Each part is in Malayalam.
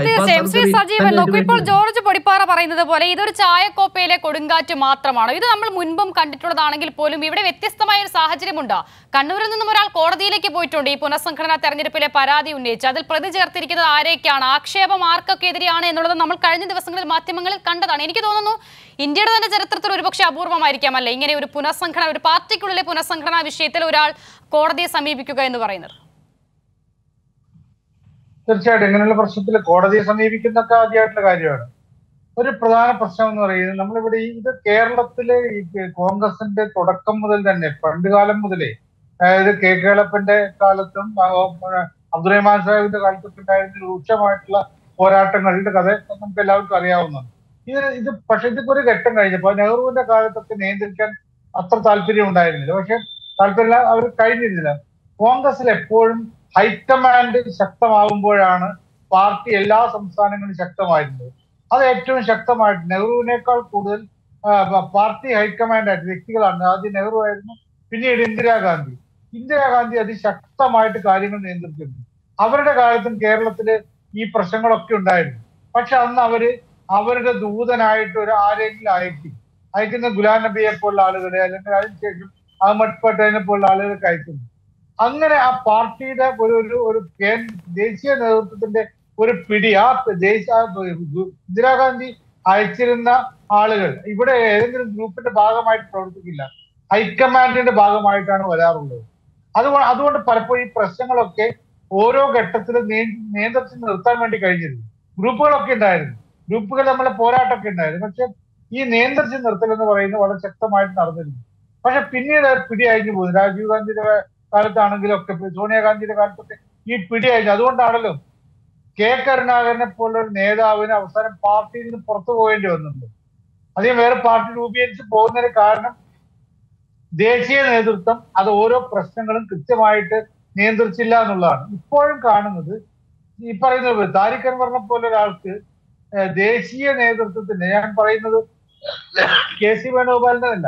തീർച്ചയായും ശ്രീ സർജറി സജീവൻ തന്നെ നോക്കൂ ഇപ്പോൾ വേണ്ടിവരും. ജോർജ് പൊടിപ്പാറ പറയുന്നത് പോലെ ഇതൊരു ചായക്കോപ്പയിലെ കൊടുങ്കാറ്റ് മാത്രമാണോ ഇത് നമ്മൾ മുൻപും കണ്ടിട്ടുള്ളതാണെങ്കിൽ പോലും ഇവിടെ വ്യത്യസ്തമായ ഒരു സാഹചര്യമുണ്ട് കണ്ണൂരിൽ നിന്നും ഒരാൾ കോടതിയിലേക്ക് പോയിട്ടുണ്ട് ഈ പുനഃസംഘടനാ തെരഞ്ഞെടുപ്പിലെ പരാതി ഉന്നയിച്ച് അതിൽ പ്രതി ചേർത്തിരിക്കുന്നത് ആരേക്കാണ് ആക്ഷേപം ആർക്കൊക്കെ എതിരെയാണ് എന്നുള്ളത് നമ്മൾ കഴിഞ്ഞ ദിവസങ്ങളിൽ മാധ്യമങ്ങളിൽ കണ്ടതാണ് എനിക്ക് തോന്നുന്നു ഇന്ത്യയുടെ തന്നെ ചരിത്രത്തിൽ ഒരുപക്ഷെ അപൂർവമായിരിക്കാം അല്ലേ ഇങ്ങനെ ഒരു പുനഃസംഘടന ഒരു പാർട്ടിക്കുള്ളിലെ പുനഃസംഘടനാ വിഷയത്തിൽ ഒരാൾ കോടതിയെ സമീപിക്കുക എന്ന് പറയുന്നത് തീർച്ചയായിട്ടും ഇങ്ങനെയുള്ള പ്രശ്നത്തിൽ കോടതിയെ സമീപിക്കുന്നൊക്കെ ആദ്യമായിട്ടുള്ള കാര്യമാണ് ഒരു പ്രധാന പ്രശ്നം എന്ന് പറയുന്നത് നമ്മളിവിടെ ഈ ഇത് കേരളത്തിലെ ഈ കോൺഗ്രസിന്റെ തുടക്കം മുതൽ തന്നെ പണ്ടുകാലം മുതലേ അതായത് കെ കേളപ്പന്റെ കാലത്തും ആ, ആ, അബ്ദുറഹ്മാൻ സാഹിബിന്റെ കാലത്തൊക്കെ ഉണ്ടായിരുന്ന രൂക്ഷമായിട്ടുള്ള പോരാട്ടങ്ങളുടെ കഥ നമുക്ക് എല്ലാവർക്കും അറിയാവുന്നതാണ് ഇത് ഇത് പക്ഷെ ഇതൊക്കെ ഒരു ഘട്ടം കഴിഞ്ഞപ്പോൾ നെഹ്റുവിന്റെ കാലത്തൊക്കെ നിയന്ത്രിക്കാൻ അത്ര താല്പര്യം ഉണ്ടായിരുന്നില്ല പക്ഷെ താല്പര്യം അവർ കഴിഞ്ഞിരുന്നില്ല കോൺഗ്രസിൽ എപ്പോഴും ഹൈക്കമാൻഡ് ശക്തമാകുമ്പോഴാണ് പാർട്ടി എല്ലാ സംസ്ഥാനങ്ങളിലും ശക്തമായിരുന്നത് അത് ഏറ്റവും ശക്തമായിട്ട് നെഹ്റുവിനേക്കാൾ കൂടുതൽ ആ, പ- പാർട്ടി ഹൈക്കമാൻഡ് ആയിട്ട് വ്യക്തികളാണ് ആദ്യം നെഹ്റു ആയിരുന്നു പിന്നീട് ഇന്ദിരാഗാന്ധി ഇന്ദിരാഗാന്ധി അതിശക്തമായിട്ട് കാര്യങ്ങൾ നിയന്ത്രിച്ചിരുന്നു അവരുടെ കാലത്തും കേരളത്തില് ഈ പ്രശ്നങ്ങളൊക്കെ ഉണ്ടായിരുന്നു പക്ഷെ അന്ന് അവര് അവരുടെ ദൂതനായിട്ട് ഒരു ആരെങ്കിലും അയക്കും അയക്കുന്ന ഗുലാം നബിയെ പോലുള്ള ആളുകളെ അല്ലെങ്കിൽ അതിനുശേഷം അഹമ്മദ് പട്ടേലിനെ പോലുള്ള ആളുകളൊക്കെ അയക്കുന്നു അങ്ങനെ ആ പാർട്ടിയുടെ ഒരു ഒരു ഒരു കേ- ദേശീയ നേതൃത്വത്തിന്റെ ഒരു പിടി ആ ദേശീയ ആ ഇന്ദിരാഗാന്ധി അയച്ചിരുന്ന ആളുകൾ ഇവിടെ ഏതെങ്കിലും ഗ്രൂപ്പിന്റെ ഭാഗമായിട്ട് പ്രവർത്തിക്കില്ല ഹൈക്കമാൻഡിന്റെ ഭാഗമായിട്ടാണ് വരാറുള്ളത് അതുകൊണ്ട് അതുകൊണ്ട് പലപ്പോഴും ഈ പ്രശ്നങ്ങളൊക്കെ ഓരോ ഘട്ടത്തിലും നിയ- നിയന്ത്രിച്ച് നിർത്താൻ വേണ്ടി കഴിഞ്ഞിരുന്നു ഗ്രൂപ്പുകളൊക്കെ ഉണ്ടായിരുന്നു ഗ്രൂപ്പുകൾ നമ്മളെ പോരാട്ടമൊക്കെ ഉണ്ടായിരുന്നു പക്ഷെ ഈ നിയന്ത്രിച്ച് നിർത്തൽ എന്ന് പറയുന്നത് വളരെ ശക്തമായിട്ട് നടന്നിരുന്നു പക്ഷെ പിന്നീട് അത് പിടി അഴിഞ്ഞു പോകുന്നു രാജീവ് ഗാന്ധിയുടെ കാലത്താണെങ്കിലും ഒക്കെ ഇപ്പൊ സോണിയാഗാന്ധിയുടെ കാലത്തൊക്കെ ഈ പിടി അഴിഞ്ഞു അതുകൊണ്ടാണല്ലോ കെ കരുണാകരനെ പോലുള്ള ഒരു നേതാവിന് അവസാനം പാർട്ടിയിൽ നിന്ന് പുറത്തു പോകേണ്ടി വന്നിട്ടുണ്ട് അധികം വേറെ പാർട്ടി രൂപീകരിച്ച് പോകുന്നതിന് കാരണം ദേശീയ നേതൃത്വം അത് ഓരോ പ്രശ്നങ്ങളും കൃത്യമായിട്ട് നിയന്ത്രിച്ചില്ല എന്നുള്ളതാണ് ഇപ്പോഴും കാണുന്നത് ഈ പറയുന്നത് പോലെ താരിഖ് അൻവറിനെ പോലെ ഒരാൾക്ക് ഏഹ്, ദേശീയ നേതൃത്വത്തിന്റെ ഞാൻ പറയുന്നത് കെ സി വേണുഗോപാലിന്റെ അല്ല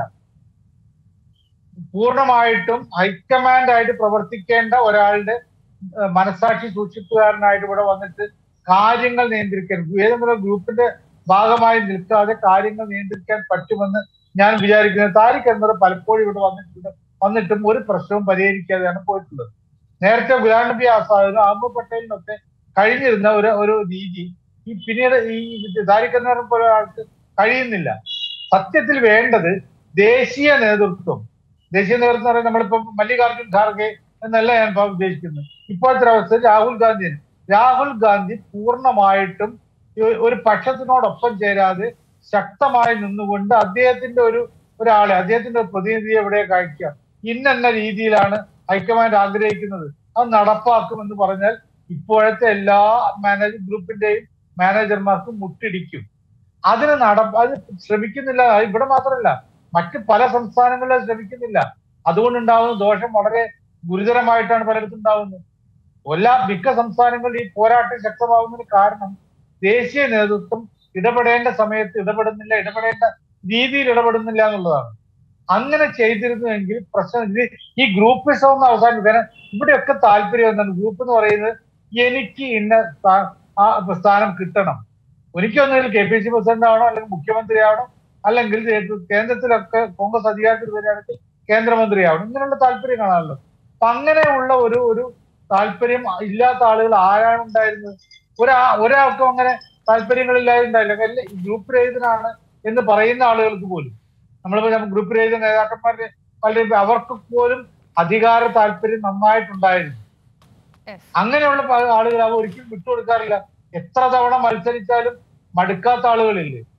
പൂർണ്ണമായിട്ടും ഹൈക്കമാൻഡ് ആയിട്ട് പ്രവർത്തിക്കേണ്ട ഒരാളുടെ ഏഹ്, മനസാക്ഷി സൂക്ഷിപ്പുകാരനായിട്ട് ഇവിടെ വന്നിട്ട് കാര്യങ്ങൾ നിയന്ത്രിക്കാൻ ഏതെങ്കിലും ഗ്രൂപ്പിന്റെ ഭാഗമായി നിൽക്കാതെ കാര്യങ്ങൾ നിയന്ത്രിക്കാൻ പറ്റുമെന്ന് ഞാൻ വിചാരിക്കുന്നത് താരിഖ് അൻവർ പലപ്പോഴും ഇവിടെ വന്നിട്ടുണ്ട് വന്നിട്ടും ഒരു പ്രശ്നവും പരിഹരിക്കാതെയാണ് പോയിട്ടുള്ളത് നേരത്തെ ഗുലാം നബി ആസാദിനും അഹമ്മദ് പട്ടേലിനൊക്കെ കഴിഞ്ഞിരുന്ന ഒരു ഒരു രീതി ഈ പിന്നീട് ഈ താരിഖ് അൻവറിനെ പോലെ ആൾക്ക് കഴിയുന്നില്ല സത്യത്തിൽ വേണ്ടത് ദേശീയ നേതൃത്വം ദേശീയ നേതൃത്വം എന്ന് പറയുന്നത് നമ്മളിപ്പോ മല്ലികാർജുൻ ഖാർഗെ എന്നല്ല ഞാൻ ഇപ്പൊ ഉദ്ദേശിക്കുന്നത് ഇപ്പോഴത്തെ അവസ്ഥയിൽ രാഹുൽ ഗാന്ധി രാഹുൽ ഗാന്ധി പൂർണ്ണമായിട്ടും ഈ ഒരു പക്ഷത്തിനോടൊപ്പം ചേരാതെ ശക്തമായി നിന്നുകൊണ്ട് അദ്ദേഹത്തിന്റെ ഒരു ഒരാളെ അദ്ദേഹത്തിന്റെ ഒരു പ്രതിനിധിയെ ഇവിടെ അയക്കുക ഇന്നെന്ന രീതിയിലാണ് ഹൈക്കമാൻഡ് ആഗ്രഹിക്കുന്നത് അത് നടപ്പാക്കുമെന്ന് പറഞ്ഞാൽ ഇപ്പോഴത്തെ എല്ലാ മാനേജ് ഗ്രൂപ്പിന്റെയും മാനേജർമാർക്കും മുട്ടിടിക്കും അതിന് നട അത് ശ്രമിക്കുന്നില്ല അത് ഇവിടെ മാത്രമല്ല മറ്റ് പല സംസ്ഥാനങ്ങളിലും അത് ശ്രമിക്കുന്നില്ല അതുകൊണ്ടുണ്ടാകുന്ന ദോഷം വളരെ ഗുരുതരമായിട്ടാണ് പലയിടത്തും ഉണ്ടാകുന്നത് എല്ലാ മിക്ക സംസ്ഥാനങ്ങളിൽ ഈ പോരാട്ടം ശക്തമാകുന്നതിന് കാരണം ദേശീയ നേതൃത്വം ഇടപെടേണ്ട സമയത്ത് ഇടപെടുന്നില്ല ഇടപെടേണ്ട രീതിയിൽ ഇടപെടുന്നില്ല എന്നുള്ളതാണ് അങ്ങനെ ചെയ്തിരുന്നുവെങ്കിൽ പ്രശ്നം ഇത് ഈ ഗ്രൂപ്പിസം ഒന്ന് അവസാനിക്കാൻ ഇവിടെയൊക്കെ താല്പര്യം എന്താണ് ഗ്രൂപ്പ് എന്ന് പറയുന്നത് എനിക്ക് ഇന്ന സ്ഥാ- ആ സ്ഥാനം കിട്ടണം എനിക്കൊന്നുകിൽ കെ പി സി പ്രസിഡന്റ് ആവണം അല്ലെങ്കിൽ മുഖ്യമന്ത്രി ആവണം അല്ലെങ്കിൽ കേന്ദ്രത്തിലൊക്കെ കോൺഗ്രസ് അധികാരത്തിൽ വരികയാണെങ്കിൽ കേന്ദ്രമന്ത്രിയാവണം ഇങ്ങനെയുള്ള താല്പര്യം കാണാമല്ലോ അപ്പൊ അങ്ങനെയുള്ള ഒരു ഒരു താല്പര്യം ഇല്ലാത്ത ആളുകൾ ആരാണ് ഉണ്ടായിരുന്നത് ഒരാ ഒരാൾക്കും അങ്ങനെ താല്പര്യങ്ങളില്ലായിരുന്നില്ല അല്ല ഗ്രൂപ്പ് രഹിതനാണ് എന്ന് പറയുന്ന ആളുകൾക്ക് പോലും നമ്മളിപ്പോ ഗ്രൂപ്പ് രഹിത നേതാക്കന്മാരുടെ പലരും അവർക്ക് പോലും അധികാര താല്പര്യം നന്നായിട്ടുണ്ടായിരുന്നു Yes. അങ്ങനെയുള്ള പല ആളുകൾ അവർ ഒരിക്കലും വിട്ടുകൊടുക്കാറില്ല എത്ര തവണ മത്സരിച്ചാലും മടുക്കാത്ത ആളുകളില്ലേ